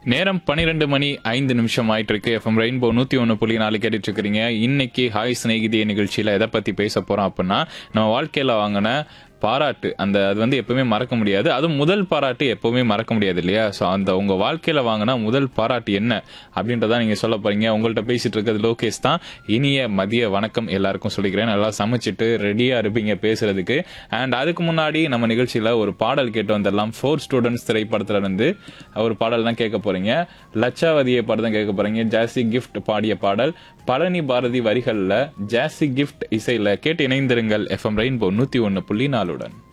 நேரம் பன்னிரெண்டு மணி ஐந்து நிமிஷம் ஆயிட்டு இருக்கு எஃப்எம் ரெயின்போ நூத்தி ஒன்று புள்ளி நாலு கேட்டுட்டு இருக்கிறீங்க இன்னைக்கு ஹாய் சிநேகிதிய நிகழ்ச்சியில எதை பத்தி பேச போறோம் அப்படின்னா நம்ம வாழ்க்கையில வாங்கின பாராட்டு அந்த அது வந்து எப்பவுமே மறக்க முடியாது அதுவும் முதல் பாராட்டு எப்பவுமே மறக்க முடியாது இல்லையா ஸோ அந்த உங்க வாழ்க்கையில வாங்கின முதல் பாராட்டு என்ன அப்படின்றத நீங்க சொல்ல போறீங்க உங்கள்ட்ட பேசிட்டு இருக்கிறது லோகேஷ் தான் இனிய மதிய வணக்கம் எல்லாருக்கும் சொல்லிக்கிறேன் நல்லா சமைச்சிட்டு ரெடியா இருப்பீங்க பேசுறதுக்கு அண்ட் அதுக்கு முன்னாடி நம்ம நிகழ்ச்சியில ஒரு பாடல் கேட்டு வந்துடலாம் ஃபோர் ஸ்டூடெண்ட்ஸ் திரைப்படத்துல இருந்து ஒரு பாடல் தான் கேட்க போறீங்க லட்சாவதியை பாடம் தான் கேட்க போறீங்க ஜாசி கிஃப்ட் பாடிய பாடல் பழனி பாரதி வரிகள்ல ஜாசி கிஃப்ட் இசையில கேட்டு இணைந்திருங்கள் எஃப்எம் ரெயின்போ நூத்தி ஒன்னு புள்ளி நாலுடன்